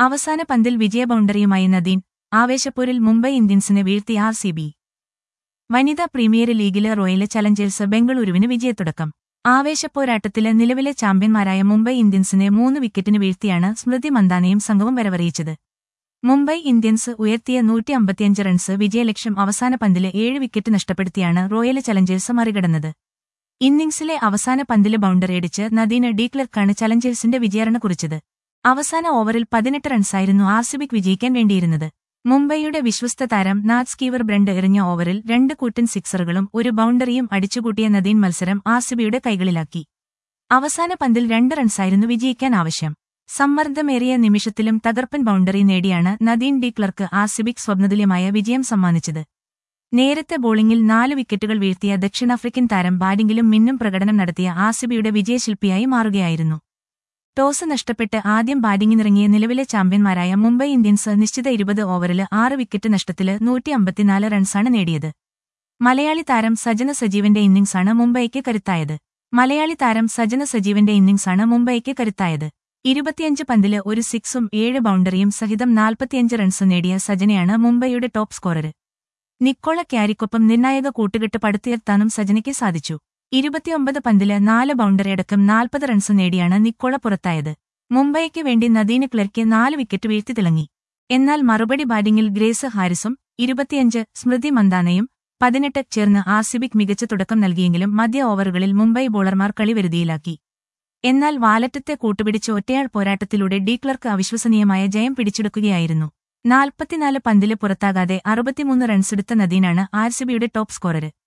അവസാന പന്തിൽ വിജയ ബൗണ്ടറിയുമായി നദീൻ ആവേശപ്പോരിൽ മുംബൈ ഇന്ത്യൻസിനെ വീഴ്ത്തി ആർ സി ബി വനിതാ പ്രീമിയർ ലീഗിലെ റോയൽ ചലഞ്ചേഴ്സ് ബംഗളൂരുവിന് വിജയത്തുടക്കം ആവേശപ്പോരാട്ടത്തില് നിലവിലെ ചാമ്പ്യന്മാരായ മുംബൈ ഇന്ത്യൻസിനെ മൂന്ന് വിക്കറ്റിന് വീഴ്ത്തിയാണ് സ്മൃതി മന്ദാനയും സംഘവും വരവറിയിച്ചത് മുംബൈ ഇന്ത്യൻസ് ഉയർത്തിയ നൂറ്റി അമ്പത്തിയഞ്ച് റൺസ് വിജയലക്ഷ്യം അവസാന പന്തില് ഏഴ് വിക്കറ്റ് നഷ്ടപ്പെടുത്തിയാണ് റോയൽ ചലഞ്ചേഴ്സ് മറികടന്നത് ഇന്നിംഗ്സിലെ അവസാന പന്തില് ബൗണ്ടറിയടിച്ച് നദീന് ഡീക്ലർക്കാണ് ചലഞ്ചേഴ്സിന്റെ വിജയറണ കുറിച്ചത് അവസാന ഓവറിൽ പതിനെട്ട് റൺസായിരുന്നു ആർസിബിക്ക് വിജയിക്കാൻ വേണ്ടിയിരുന്നത് മുംബൈയുടെ വിശ്വസ്ത താരം നാഥ് സ്കീവർ ബ്രണ്ട് എറിഞ്ഞ ഓവറിൽ രണ്ട് കൂറ്റൻ സിക്സറുകളും ഒരു ബൗണ്ടറിയും അടിച്ചുകൂട്ടിയ നദീൻ മത്സരം ആർസിബിയുടെ കൈകളിലാക്കി അവസാന പന്തിൽ രണ്ട് റൺസായിരുന്നു വിജയിക്കാൻ ആവശ്യം സമ്മർദ്ദമേറിയ നിമിഷത്തിലും തകർപ്പൻ ബൗണ്ടറി നേടിയാണ് നദീൻ ഡി ക്ലർക്ക് ആർസിബിക്ക് സ്വപ്നതുല്യമായ വിജയം സമ്മാനിച്ചത് നേരത്തെ ബോളിംഗിൽ നാല് വിക്കറ്റുകൾ വീഴ്ത്തിയ ദക്ഷിണാഫ്രിക്കൻ താരം ബാറ്റിംഗിലും മിന്നും പ്രകടനം നടത്തിയ ആർസിബിയുടെ വിജയശില്പിയായി മാറുകയായിരുന്നു ടോസ് നഷ്ടപ്പെട്ട് ആദ്യം ബാറ്റിംഗിനിറങ്ങിയ നിലവിലെ ചാമ്പ്യന്മാരായ മുംബൈ ഇന്ത്യൻസ് നിശ്ചിത ഇരുപത് ഓവറിൽ ആറ് വിക്കറ്റ് നഷ്ടത്തില് നൂറ്റി അമ്പത്തിനാല് റൺസാണ് നേടിയത് മലയാളി താരം സജന സജീവന്റെ ഇന്നിംഗ്സാണ് മുംബൈക്ക് കരുത്തായത് മലയാളി താരം സജന സജീവന്റെ ഇന്നിംഗ്സാണ് മുംബൈക്ക് കരുത്തായത് ഇരുപത്തിയഞ്ച് പന്തില് ഒരു സിക്സും ഏഴ് ബൗണ്ടറിയും സഹിതം നാൽപ്പത്തിയഞ്ച് റൺസ് നേടിയ സജനയാണ് മുംബൈയുടെ ടോപ്പ് സ്കോറർ നിക്കോള ക്യാരിക്കൊപ്പം നിർണായക കൂട്ടുകെട്ട് പടുത്തുയർത്താനും സജനയ്ക്ക് സാധിച്ചു ഇരുപത്തിയൊമ്പത് പന്തില് നാല് ബൗണ്ടറിയടക്കം നാൽപ്പത് റൺസ് നേടിയാണ് നിക്കോള പുറത്തായത് മുംബൈക്ക് വേണ്ടി നദീന് ക്ലർക്ക് നാല് വിക്കറ്റ് വീഴ്ത്തി തിളങ്ങി എന്നാൽ മറുപടി ബാറ്റിംഗിൽ ഗ്രേസ് ഹാരിസും ഇരുപത്തിയഞ്ച് സ്മൃതി മന്ദാനയും പതിനെട്ട് ചേർന്ന് ആർസിബിക്ക് മികച്ച തുടക്കം നൽകിയെങ്കിലും മധ്യ ഓവറുകളിൽ മുംബൈ ബോളർമാർ കളി വരുതിയിലാക്കി എന്നാൽ വാലറ്റത്തെ കൂട്ടുപിടിച്ച് ഒറ്റയാൾ പോരാട്ടത്തിലൂടെ ഡി ക്ലർക്ക് അവിശ്വസനീയമായ ജയം പിടിച്ചെടുക്കുകയായിരുന്നു നാൽപ്പത്തിനാല് പന്തില് പുറത്താകാതെ അറുപത്തിമൂന്ന് റൺസെടുത്ത നദീനാണ് ആർസിബിയുടെ ടോപ്പ് സ്കോറർ